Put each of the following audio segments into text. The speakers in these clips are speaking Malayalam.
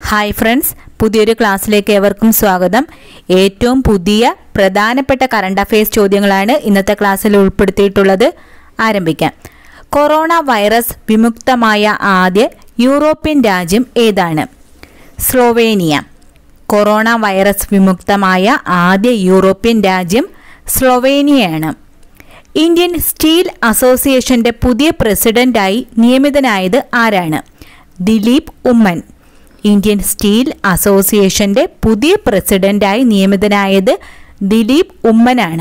ഹായ് ഫ്രണ്ട്സ് പുതിയൊരു ക്ലാസ്സിലേക്ക് ഏവർക്കും സ്വാഗതം ഏറ്റവും പുതിയ പ്രധാനപ്പെട്ട കറണ്ട് അഫയേഴ്സ് ചോദ്യങ്ങളാണ് ഇന്നത്തെ ക്ലാസ്സിൽ ഉൾപ്പെടുത്തിയിട്ടുള്ളത് ആരംഭിക്കാം കൊറോണ വൈറസ് വിമുക്തമായ ആദ്യ യൂറോപ്യൻ രാജ്യം ഏതാണ് സ്ലോവേനിയ കൊറോണ വൈറസ് വിമുക്തമായ ആദ്യ യൂറോപ്യൻ രാജ്യം സ്ലോവേനിയയാണ് ഇന്ത്യൻ സ്റ്റീൽ അസോസിയേഷന്റെ പുതിയ പ്രസിഡന്റായി നിയമിതനായത് ആരാണ് ദിലീപ് ഉമ്മൻ ഇന്ത്യൻ സ്റ്റീൽ അസോസിയേഷന്റെ പുതിയ പ്രസിഡന്റായി നിയമിതനായത് ദിലീപ് ഉമ്മനാണ്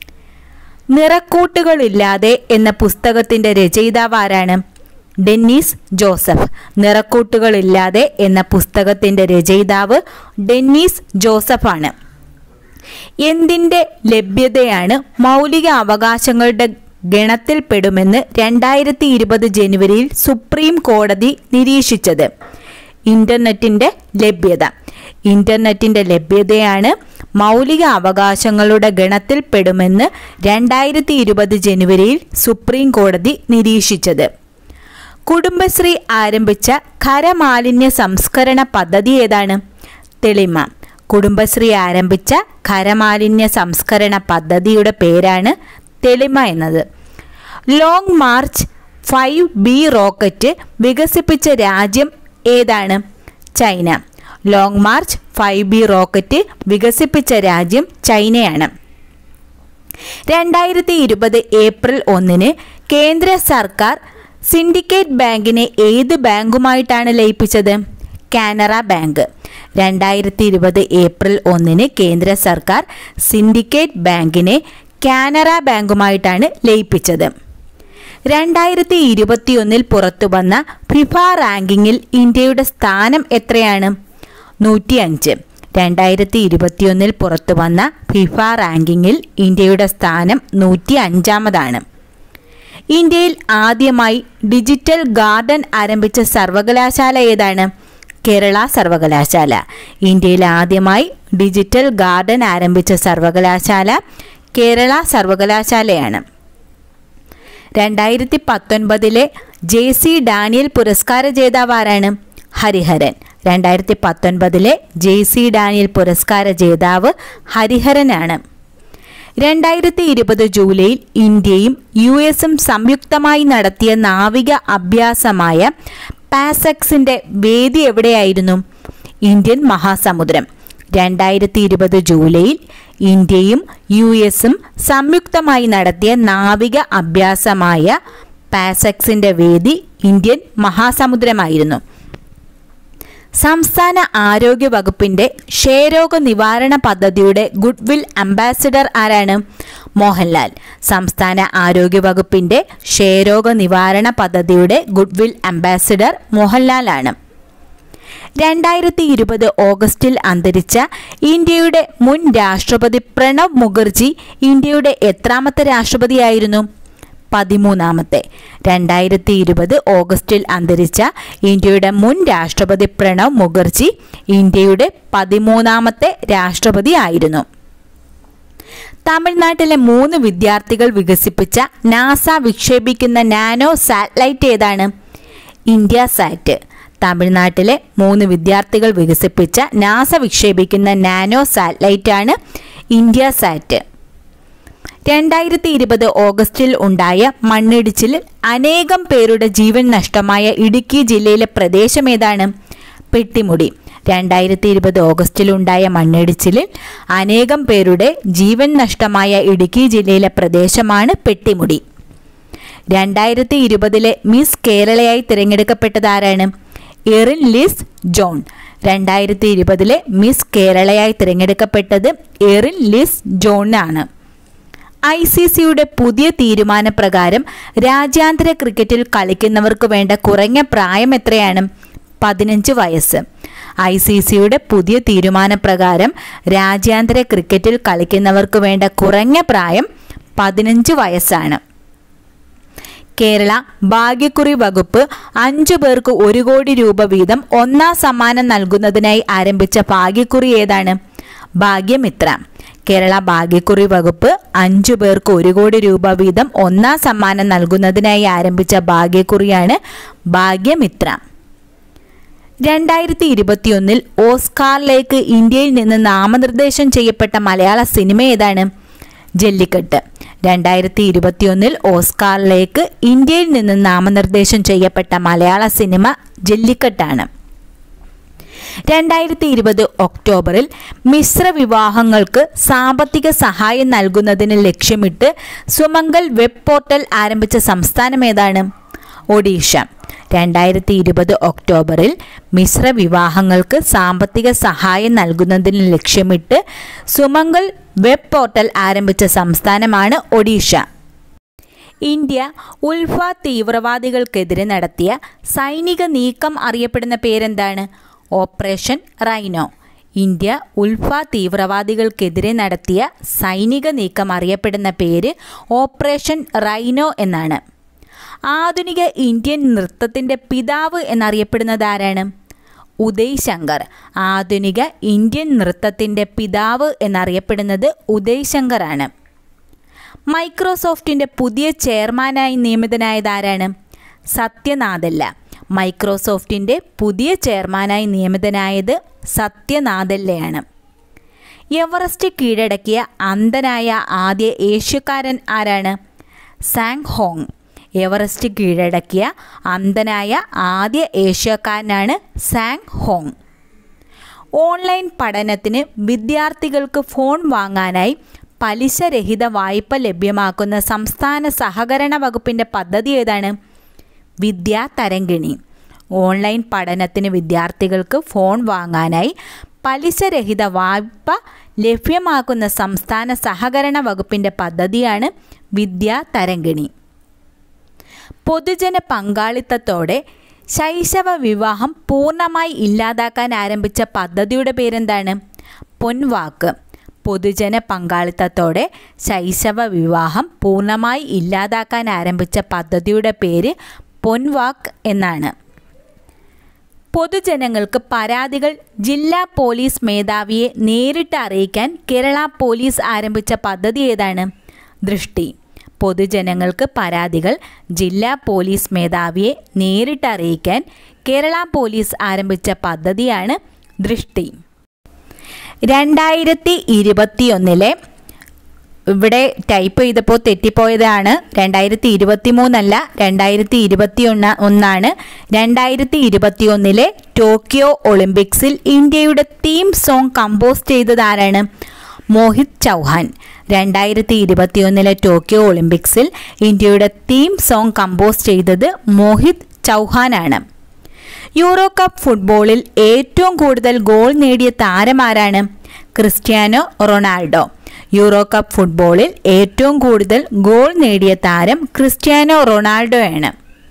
നിറക്കൂട്ടുകളില്ലാതെ എന്ന പുസ്തകത്തിന്റെ രചയിതാവ് ആരാണ് ഡെന്നീസ് ജോസഫ് നിറക്കൂട്ടുകളില്ലാതെ എന്ന പുസ്തകത്തിന്റെ രചയിതാവ് ഡെന്നീസ് ജോസഫാണ് എന്തിൻ്റെ ലഭ്യതയാണ് മൗലിക അവകാശങ്ങളുടെ ഗണത്തിൽപ്പെടുമെന്ന് രണ്ടായിരത്തി ഇരുപത് ജനുവരിയിൽ സുപ്രീം കോടതി നിരീക്ഷിച്ചത് ഇന്റർനെറ്റിന്റെ ലഭ്യത ഇന്റർനെറ്റിന്റെ ലഭ്യതയാണ് മൗലിക അവകാശങ്ങളുടെ ഗണത്തിൽപ്പെടുമെന്ന് രണ്ടായിരത്തി ഇരുപത് ജനുവരിയിൽ സുപ്രീം കോടതി നിരീക്ഷിച്ചത് കുടുംബശ്രീ ആരംഭിച്ച ഖരമാലിന്യ സംസ്കരണ പദ്ധതി ഏതാണ് തെളിമ കുടുംബശ്രീ ആരംഭിച്ച ഖരമാലിന്യ സംസ്കരണ പദ്ധതിയുടെ പേരാണ് തെളിമ എന്നത് long march five B rocket വികസിപ്പിച്ച രാജ്യം ഏതാണ് China long march five B rocket വികസിപ്പിച്ച രാജ്യം ചൈനയാണ് രണ്ടായിരത്തി ഇരുപത് ഏപ്രിൽ ഒന്നിന് കേന്ദ്ര സർക്കാർ സിൻഡിക്കേറ്റ് ബാങ്കിനെ ഏത് ബാങ്കുമായിട്ടാണ് ലയിപ്പിച്ചത് കാനറ ബാങ്ക് രണ്ടായിരത്തി ഇരുപത് ഏപ്രിൽ ഒന്നിന് കേന്ദ്ര സർക്കാർ സിൻഡിക്കേറ്റ് ബാങ്കിനെ കാനറ ബാങ്കുമായിട്ടാണ് ലയിപ്പിച്ചത് രണ്ടായിരത്തി ഇരുപത്തിയൊന്നിൽ പുറത്തുവന്ന ഫിഫ റാങ്കിങ്ങിൽ ഇന്ത്യയുടെ സ്ഥാനം എത്രയാണ് നൂറ്റി അഞ്ച് രണ്ടായിരത്തി ഇരുപത്തിയൊന്നിൽ പുറത്തുവന്ന ഫിഫ റാങ്കിങ്ങിൽ ഇന്ത്യയുടെ സ്ഥാനം നൂറ്റി അഞ്ചാമതാണ് ഇന്ത്യയിൽ ആദ്യമായി ഡിജിറ്റൽ ഗാർഡൻ ആരംഭിച്ച സർവകലാശാല ഏതാണ് കേരള സർവകലാശാല ഇന്ത്യയിൽ ആദ്യമായി ഡിജിറ്റൽ ഗാർഡൻ ആരംഭിച്ച സർവകലാശാല കേരള സർവകലാശാലയാണ് രണ്ടായിരത്തി പത്തൊൻപതിലെ ജെ സി ഡാനിയൽ പുരസ്കാര ജേതാവ് ആരാണ് ഹരിഹരൻ രണ്ടായിരത്തി പത്തൊൻപതിലെ ജെ സി ഡാനിയൽ പുരസ്കാര ജേതാവ് ഹരിഹരനാണ് രണ്ടായിരത്തി ഇരുപത് ജൂലൈയിൽ ഇന്ത്യയും യു എസും സംയുക്തമായി നടത്തിയ നാവിക അഭ്യാസമായ പാസക്സിന്റെ വേദി എവിടെയായിരുന്നു ഇന്ത്യൻ മഹാസമുദ്രം രണ്ടായിരത്തി ഇരുപത് ജൂലൈയിൽ ഇന്ത്യയും യു എസും സംയുക്തമായി നടത്തിയ നാവിക അഭ്യാസമായ പാസക്സിന്റെ വേദി ഇന്ത്യൻ മഹാസമുദ്രമായിരുന്നു സംസ്ഥാന ആരോഗ്യ വകുപ്പിന്റെ ക്ഷയരോഗ നിവാരണ പദ്ധതിയുടെ ഗുഡ്വിൽ അംബാസിഡർ ആരാണ് മോഹൻലാൽ സംസ്ഥാന ആരോഗ്യ വകുപ്പിന്റെ ക്ഷയരോഗ നിവാരണ പദ്ധതിയുടെ ഗുഡ്വിൽ അംബാസിഡർ മോഹൻലാലാണ് രണ്ടായിരത്തി ഇരുപത് ഓഗസ്റ്റിൽ അന്തരിച്ച ഇന്ത്യയുടെ മുൻ രാഷ്ട്രപതി പ്രണബ് മുഖർജി ഇന്ത്യയുടെ എത്രാമത്തെ രാഷ്ട്രപതിയായിരുന്നു പതിമൂന്നാമത്തെ രണ്ടായിരത്തി ഇരുപത് ഓഗസ്റ്റിൽ അന്തരിച്ച ഇന്ത്യയുടെ മുൻ രാഷ്ട്രപതി പ്രണബ് മുഖർജി ഇന്ത്യയുടെ പതിമൂന്നാമത്തെ രാഷ്ട്രപതി ആയിരുന്നു തമിഴ്നാട്ടിലെ മൂന്ന് വിദ്യാർത്ഥികൾ വികസിപ്പിച്ച നാസ വിക്ഷേപിക്കുന്ന നാനോ സാറ്റലൈറ്റ് ഏതാണ് ഇന്ത്യ സാറ്റ് തമിഴ്നാട്ടിലെ മൂന്ന് വിദ്യാർത്ഥികൾ വികസിപ്പിച്ച നാസ വിക്ഷേപിക്കുന്ന നാനോ സാറ്റലൈറ്റ് ആണ് ഇന്ത്യ സാറ്റ് രണ്ടായിരത്തി ഇരുപത് ഓഗസ്റ്റിൽ ഉണ്ടായ മണ്ണിടിച്ചിലിൽ അനേകം പേരുടെ ജീവൻ നഷ്ടമായ ഇടുക്കി ജില്ലയിലെ പ്രദേശം ഏതാണ് പെട്ടിമുടി രണ്ടായിരത്തി ഇരുപത് ഓഗസ്റ്റിലുണ്ടായ മണ്ണിടിച്ചിലിൽ അനേകം പേരുടെ ജീവൻ നഷ്ടമായ ഇടുക്കി ജില്ലയിലെ പ്രദേശമാണ് പെട്ടിമുടി രണ്ടായിരത്തി ഇരുപതിലെ മിസ് കേരളയായി തിരഞ്ഞെടുക്കപ്പെട്ടത് ആരാണ് എറിൻ ലിസ് ജോൺ രണ്ടായിരത്തി ഇരുപതിലെ മിസ് കേരളയായി തിരഞ്ഞെടുക്കപ്പെട്ടത് എറിൻ ലിസ് ജോണാണ് ഐ സി സിയുടെ പുതിയ തീരുമാനപ്രകാരം രാജ്യാന്തര ക്രിക്കറ്റിൽ കളിക്കുന്നവർക്ക് വേണ്ട കുറഞ്ഞ പ്രായം എത്രയാണ് പതിനഞ്ച് വയസ്സ് ഐ സി സിയുടെ പുതിയ തീരുമാനപ്രകാരം രാജ്യാന്തര ക്രിക്കറ്റിൽ കളിക്കുന്നവർക്ക് വേണ്ട കുറഞ്ഞ പ്രായം പതിനഞ്ച് വയസ്സാണ് കേരള ഭാഗ്യക്കുറി വകുപ്പ് അഞ്ചു പേർക്ക് ഒരു കോടി രൂപ വീതം ഒന്നാം സമ്മാനം നൽകുന്നതിനായി ആരംഭിച്ച ഭാഗ്യക്കുറി ഏതാണ് ഭാഗ്യമിത്ര കേരള ഭാഗ്യക്കുറി വകുപ്പ് അഞ്ചു പേർക്ക് ഒരു കോടി രൂപ വീതം ഒന്നാം സമ്മാനം നൽകുന്നതിനായി ആരംഭിച്ച ഭാഗ്യക്കുറിയാണ് ഭാഗ്യമിത്ര രണ്ടായിരത്തി ഇരുപത്തിയൊന്നിൽ ഓസ്കാറിലേക്ക് ഇന്ത്യയിൽ നിന്ന് നാമനിർദ്ദേശം ചെയ്യപ്പെട്ട മലയാള സിനിമ ഏതാണ് ജല്ലിക്കെട്ട് രണ്ടായിരത്തി ഇരുപത്തിയൊന്നിൽ ഓസ്കാറിലേക്ക് ഇന്ത്യയിൽ നിന്ന് നാമനിർദ്ദേശം ചെയ്യപ്പെട്ട മലയാള സിനിമ ജല്ലിക്കെട്ടാണ് രണ്ടായിരത്തി ഇരുപത് ഒക്ടോബറിൽ മിശ്ര വിവാഹങ്ങൾക്ക് സാമ്പത്തിക സഹായം നൽകുന്നതിന് ലക്ഷ്യമിട്ട് സുമംഗൽ വെബ് പോർട്ടൽ ആരംഭിച്ച സംസ്ഥാനം ഏതാണ് ഒഡീഷ രണ്ടായിരത്തി ഇരുപത് ഒക്ടോബറിൽ മിശ്ര വിവാഹങ്ങൾക്ക് സാമ്പത്തിക സഹായം നൽകുന്നതിന് ലക്ഷ്യമിട്ട് സുമംഗൽ വെബ് പോർട്ടൽ ആരംഭിച്ച സംസ്ഥാനമാണ് ഒഡീഷ ഇന്ത്യ ഉൾഫ തീവ്രവാദികൾക്കെതിരെ നടത്തിയ സൈനിക നീക്കം അറിയപ്പെടുന്ന പേരെന്താണ് ഓപ്പറേഷൻ റൈനോ ഇന്ത്യ ഉൾഫ തീവ്രവാദികൾക്കെതിരെ നടത്തിയ സൈനിക നീക്കം അറിയപ്പെടുന്ന പേര് ഓപ്പറേഷൻ റൈനോ എന്നാണ് ആധുനിക ഇന്ത്യൻ നൃത്തത്തിൻ്റെ പിതാവ് എന്നറിയപ്പെടുന്നത് ആരാണ് ഉദയ് ശങ്കർ ആധുനിക ഇന്ത്യൻ നൃത്തത്തിൻ്റെ പിതാവ് എന്നറിയപ്പെടുന്നത് ഉദയ് ശങ്കറാണ് മൈക്രോസോഫ്റ്റിൻ്റെ പുതിയ ചെയർമാനായി നിയമിതനായത് ആരാണ് സത്യനാഥല്ല മൈക്രോസോഫ്റ്റിൻ്റെ പുതിയ ചെയർമാനായി നിയമിതനായത് സത്യനാഥല്ലയാണ് എവറസ്റ്റ് കീഴടക്കിയ അന്ധനായ ആദ്യ ഏഷ്യക്കാരൻ ആരാണ് സാങ് ഹോങ് എവറസ്റ്റ് കീഴടക്കിയ അന്ധനായ ആദ്യ ഏഷ്യക്കാരനാണ് സാങ് ഹോങ് ഓൺലൈൻ പഠനത്തിന് വിദ്യാർത്ഥികൾക്ക് ഫോൺ വാങ്ങാനായി പലിശരഹിത വായ്പ ലഭ്യമാക്കുന്ന സംസ്ഥാന സഹകരണ വകുപ്പിൻ്റെ പദ്ധതി ഏതാണ് വിദ്യാ തരംഗിണി ഓൺലൈൻ പഠനത്തിന് വിദ്യാർത്ഥികൾക്ക് ഫോൺ വാങ്ങാനായി പലിശരഹിത വായ്പ ലഭ്യമാക്കുന്ന സംസ്ഥാന സഹകരണ വകുപ്പിൻ്റെ പദ്ധതിയാണ് വിദ്യാ തരംഗിണി പൊതുജന പങ്കാളിത്തത്തോടെ ശൈശവ വിവാഹം പൂർണ്ണമായി ഇല്ലാതാക്കാൻ ആരംഭിച്ച പദ്ധതിയുടെ പേരെന്താണ് പൊൻവാക്ക് പൊതുജന പങ്കാളിത്തത്തോടെ ശൈശവ വിവാഹം പൂർണ്ണമായി ഇല്ലാതാക്കാൻ ആരംഭിച്ച പദ്ധതിയുടെ പേര് പൊൻവാക്ക് എന്നാണ് പൊതുജനങ്ങൾക്ക് പരാതികൾ ജില്ലാ പോലീസ് മേധാവിയെ നേരിട്ട് അറിയിക്കാൻ കേരള പോലീസ് ആരംഭിച്ച പദ്ധതി ഏതാണ് ദൃഷ്ടി പൊതുജനങ്ങൾക്ക് പരാതികൾ ജില്ലാ പോലീസ് മേധാവിയെ നേരിട്ട് അറിയിക്കാൻ കേരള പോലീസ് ആരംഭിച്ച പദ്ധതിയാണ് ദൃഷ്ടി രണ്ടായിരത്തി ഇരുപത്തിയൊന്നിലെ ഇവിടെ ടൈപ്പ് ചെയ്തപ്പോൾ തെറ്റിപ്പോയതാണ് രണ്ടായിരത്തി ഇരുപത്തി മൂന്നല്ല രണ്ടായിരത്തി ഇരുപത്തി ഒന്ന് ഒന്നാണ് രണ്ടായിരത്തി ഇരുപത്തി ഒന്നിലെ ടോക്കിയോ ഒളിമ്പിക്സിൽ ഇന്ത്യയുടെ തീം സോങ് കമ്പോസ് ചെയ്തത് ആരാണ് മോഹിത് ചൗഹാൻ രണ്ടായിരത്തി ഇരുപത്തിയൊന്നിലെ ടോക്കിയോ ഒളിമ്പിക്സിൽ ഇന്ത്യയുടെ തീം സോങ് കമ്പോസ് ചെയ്തത് മോഹിത് ചൗഹാനാണ് യൂറോ കപ്പ് ഫുട്ബോളിൽ ഏറ്റവും കൂടുതൽ ഗോൾ നേടിയ താരമാരാണ് ക്രിസ്ത്യാനോ റൊണാൾഡോ യൂറോ കപ്പ് ഫുട്ബോളിൽ ഏറ്റവും കൂടുതൽ ഗോൾ നേടിയ താരം ക്രിസ്ത്യാനോ റൊണാൾഡോയാണ്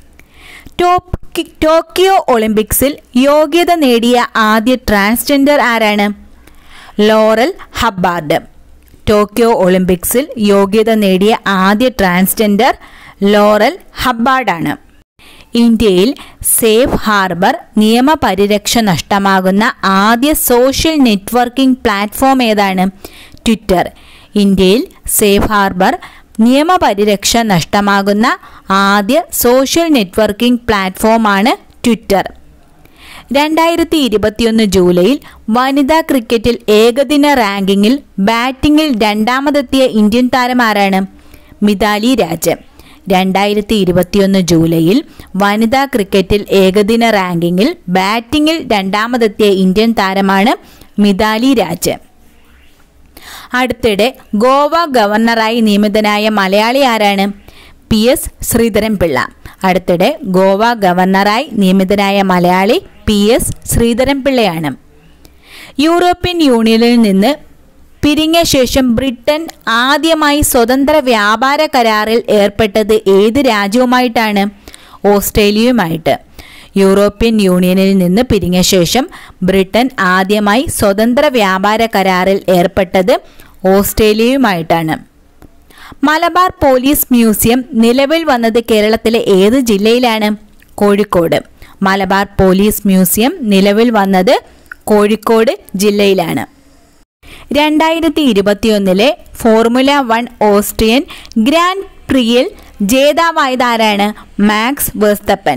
ടോപ്പ് ടോക്കിയോ ഒളിമ്പിക്സിൽ യോഗ്യത നേടിയ ആദ്യ ട്രാൻസ്ജെൻഡർ ആരാണ് ലോറൽ ഹബ്ബാർഡ് ടോക്കിയോ ഒളിമ്പിക്സിൽ യോഗ്യത നേടിയ ആദ്യ ട്രാൻസ്ജെൻഡർ ലോറൽ ഹബ്ബാർഡാണ് ഇന്ത്യയിൽ സേഫ് ഹാർബർ നിയമപരിരക്ഷ നഷ്ടമാകുന്ന ആദ്യ സോഷ്യൽ നെറ്റ്വർക്കിംഗ് പ്ലാറ്റ്ഫോം ഏതാണ് ട്വിറ്റർ ഇന്ത്യയിൽ സേഫ് ഹാർബർ നിയമപരിരക്ഷ നഷ്ടമാകുന്ന ആദ്യ സോഷ്യൽ നെറ്റ്വർക്കിംഗ് പ്ലാറ്റ്ഫോമാണ് ട്വിറ്റർ രണ്ടായിരത്തി ഇരുപത്തിയൊന്ന് ജൂലൈയിൽ വനിതാ ക്രിക്കറ്റിൽ ഏകദിന റാങ്കിങ്ങിൽ ബാറ്റിംഗിൽ രണ്ടാമതെത്തിയ ഇന്ത്യൻ താരം ആരാണ് മിതാലി രാജ് രണ്ടായിരത്തി ഇരുപത്തിയൊന്ന് ജൂലൈയിൽ വനിതാ ക്രിക്കറ്റിൽ ഏകദിന റാങ്കിങ്ങിൽ ബാറ്റിംഗിൽ രണ്ടാമതെത്തിയ ഇന്ത്യൻ താരമാണ് മിതാലി രാജ് അടുത്തിടെ ഗോവ ഗവർണറായി നിയമിതനായ മലയാളി ആരാണ് പി എസ് ശ്രീധരൻപിള്ള അടുത്തിടെ ഗോവ ഗവർണറായി നിയമിതനായ മലയാളി പി എസ് ശ്രീധരൻപിള്ളയാണ് യൂറോപ്യൻ യൂണിയനിൽ നിന്ന് പിരിഞ്ഞ ശേഷം ബ്രിട്ടൻ ആദ്യമായി സ്വതന്ത്ര വ്യാപാര കരാറിൽ ഏർപ്പെട്ടത് ഏത് രാജ്യവുമായിട്ടാണ് ഓസ്ട്രേലിയയുമായിട്ട് യൂറോപ്യൻ യൂണിയനിൽ നിന്ന് പിരിഞ്ഞ ശേഷം ബ്രിട്ടൻ ആദ്യമായി സ്വതന്ത്ര വ്യാപാര കരാറിൽ ഏർപ്പെട്ടത് ഓസ്ട്രേലിയയുമായിട്ടാണ് മലബാർ പോലീസ് മ്യൂസിയം നിലവിൽ വന്നത് കേരളത്തിലെ ഏത് ജില്ലയിലാണ് കോഴിക്കോട് മലബാർ പോലീസ് മ്യൂസിയം നിലവിൽ വന്നത് കോഴിക്കോട് ജില്ലയിലാണ് രണ്ടായിരത്തി ഇരുപത്തിയൊന്നിലെ ഫോർമുല വൺ ഓസ്ട്രിയൻ ഗ്രാൻഡ് പ്രിയിൽ ജേതാവായത് ആരാണ് മാക്സ് വേസ്തപ്പൻ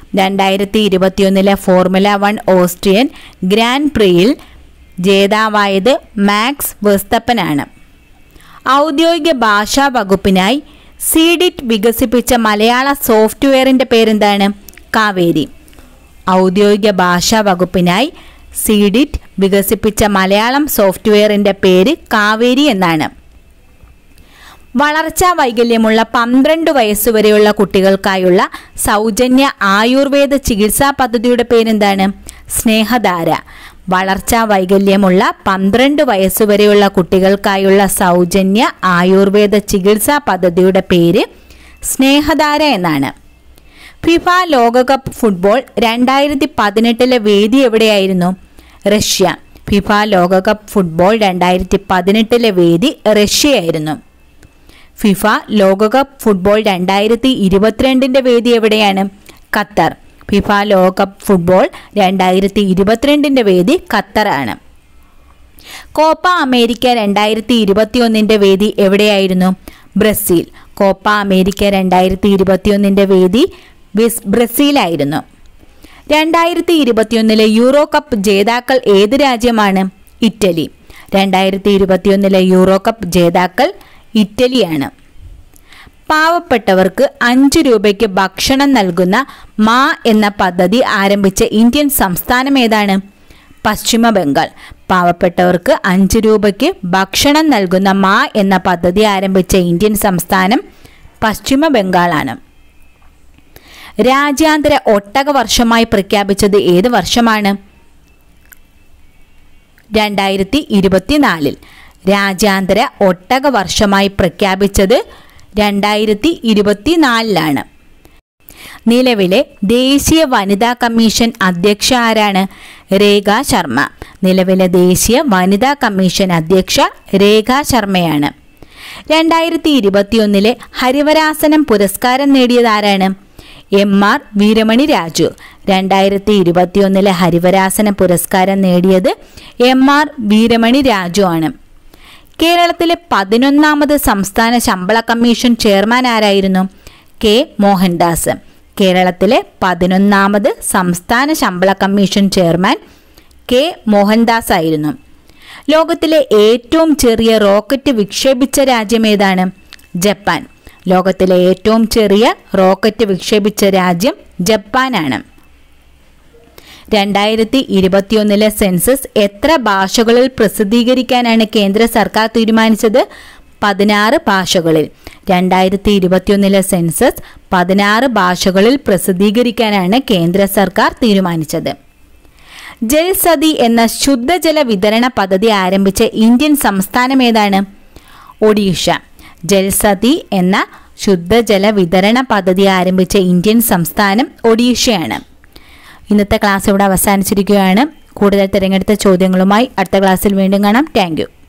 രണ്ടായിരത്തി ഇരുപത്തിയൊന്നിലെ ഫോർമുല വൺ ഓസ്ട്രിയൻ ഗ്രാൻഡ് പ്രിയിൽ ജേതാവായത് മാക്സ് വെസ്തപ്പനാണ് ഔദ്യോഗിക ഭാഷാ വകുപ്പിനായി സീഡിറ്റ് വികസിപ്പിച്ച മലയാള സോഫ്റ്റ്വെയറിൻ്റെ പേരെന്താണ് കാവേരി ഔദ്യോഗിക ഭാഷാ വകുപ്പിനായി സീഡിറ്റ് വികസിപ്പിച്ച മലയാളം സോഫ്റ്റ്വെയറിൻ്റെ പേര് കാവേരി എന്നാണ് വളർച്ചാ വൈകല്യമുള്ള പന്ത്രണ്ട് വയസ്സുവരെയുള്ള കുട്ടികൾക്കായുള്ള സൗജന്യ ആയുർവേദ ചികിത്സാ പദ്ധതിയുടെ പേരെന്താണ് സ്നേഹധാര വളർച്ചാ വൈകല്യമുള്ള പന്ത്രണ്ട് വയസ്സുവരെയുള്ള കുട്ടികൾക്കായുള്ള സൗജന്യ ആയുർവേദ ചികിത്സാ പദ്ധതിയുടെ പേര് സ്നേഹധാര എന്നാണ് ഫിഫ ലോകകപ്പ് ഫുട്ബോൾ രണ്ടായിരത്തി പതിനെട്ടിലെ വേദി എവിടെയായിരുന്നു റഷ്യ ഫിഫ ലോകകപ്പ് ഫുട്ബോൾ രണ്ടായിരത്തി പതിനെട്ടിലെ വേദി റഷ്യയായിരുന്നു ഫിഫ ലോകകപ്പ് ഫുട്ബോൾ രണ്ടായിരത്തി ഇരുപത്തിരണ്ടിൻ്റെ വേദി എവിടെയാണ് ഖത്തർ ഫിഫ ലോകകപ്പ് ഫുട്ബോൾ രണ്ടായിരത്തി ഇരുപത്തിരണ്ടിൻ്റെ വേദി ഖത്തറാണ് കോപ്പ അമേരിക്ക രണ്ടായിരത്തി ഇരുപത്തിയൊന്നിൻ്റെ വേദി എവിടെയായിരുന്നു ബ്രസീൽ കോപ്പ അമേരിക്ക രണ്ടായിരത്തി ഇരുപത്തിയൊന്നിൻ്റെ വേദി ബിസ് ബ്രസീലായിരുന്നു രണ്ടായിരത്തി ഇരുപത്തിയൊന്നിലെ യൂറോ കപ്പ് ജേതാക്കൾ ഏത് രാജ്യമാണ് ഇറ്റലി രണ്ടായിരത്തി ഇരുപത്തിയൊന്നിലെ യൂറോ കപ്പ് ജേതാക്കൾ ഇറ്റലിയാണ് പാവപ്പെട്ടവർക്ക് അഞ്ച് രൂപയ്ക്ക് ഭക്ഷണം നൽകുന്ന മാ എന്ന പദ്ധതി ആരംഭിച്ച ഇന്ത്യൻ സംസ്ഥാനം ഏതാണ് പശ്ചിമ ബംഗാൾ പാവപ്പെട്ടവർക്ക് അഞ്ച് രൂപയ്ക്ക് ഭക്ഷണം നൽകുന്ന മാ എന്ന പദ്ധതി ആരംഭിച്ച ഇന്ത്യൻ സംസ്ഥാനം പശ്ചിമ ബംഗാളാണ് രാജ്യാന്തര ഒട്ടക വർഷമായി പ്രഖ്യാപിച്ചത് ഏത് വർഷമാണ് രണ്ടായിരത്തി ഇരുപത്തിനാലിൽ രാജ്യാന്തര ഒട്ടക വർഷമായി പ്രഖ്യാപിച്ചത് രണ്ടായിരത്തി ഇരുപത്തിനാലിലാണ് നിലവിലെ ദേശീയ വനിതാ കമ്മീഷൻ അധ്യക്ഷ ആരാണ് രേഖ ശർമ്മ നിലവിലെ ദേശീയ വനിതാ കമ്മീഷൻ അധ്യക്ഷ രേഖ ശർമ്മയാണ് രണ്ടായിരത്തി ഇരുപത്തിയൊന്നിലെ ഹരിവരാസനം പുരസ്കാരം നേടിയത് ആരാണ് എം ആർ വീരമണി രാജു രണ്ടായിരത്തി ഇരുപത്തിയൊന്നിലെ ഹരിവരാസന പുരസ്കാരം നേടിയത് എം ആർ വീരമണി രാജു ആണ് കേരളത്തിലെ പതിനൊന്നാമത് സംസ്ഥാന ശമ്പള കമ്മീഷൻ ചെയർമാൻ ആരായിരുന്നു കെ മോഹൻദാസ് കേരളത്തിലെ പതിനൊന്നാമത് സംസ്ഥാന ശമ്പള കമ്മീഷൻ ചെയർമാൻ കെ മോഹൻദാസ് ആയിരുന്നു ലോകത്തിലെ ഏറ്റവും ചെറിയ റോക്കറ്റ് വിക്ഷേപിച്ച രാജ്യം ഏതാണ് ജപ്പാൻ ലോകത്തിലെ ഏറ്റവും ചെറിയ റോക്കറ്റ് വിക്ഷേപിച്ച രാജ്യം ജപ്പാനാണ് രണ്ടായിരത്തി ഇരുപത്തിയൊന്നിലെ സെൻസസ് എത്ര ഭാഷകളിൽ പ്രസിദ്ധീകരിക്കാനാണ് കേന്ദ്ര സർക്കാർ തീരുമാനിച്ചത് പതിനാറ് ഭാഷകളിൽ രണ്ടായിരത്തി ഇരുപത്തിയൊന്നിലെ സെൻസസ് പതിനാറ് ഭാഷകളിൽ പ്രസിദ്ധീകരിക്കാനാണ് കേന്ദ്ര സർക്കാർ തീരുമാനിച്ചത് ജൽസതി എന്ന ശുദ്ധജല വിതരണ പദ്ധതി ആരംഭിച്ച ഇന്ത്യൻ സംസ്ഥാനം ഏതാണ് ഒഡീഷ ജൽസതി എന്ന ശുദ്ധജല വിതരണ പദ്ധതി ആരംഭിച്ച ഇന്ത്യൻ സംസ്ഥാനം ഒഡീഷയാണ് ഇന്നത്തെ ക്ലാസ് ഇവിടെ അവസാനിച്ചിരിക്കുകയാണ് കൂടുതൽ തിരഞ്ഞെടുത്ത ചോദ്യങ്ങളുമായി അടുത്ത ക്ലാസ്സിൽ വീണ്ടും കാണാം താങ്ക്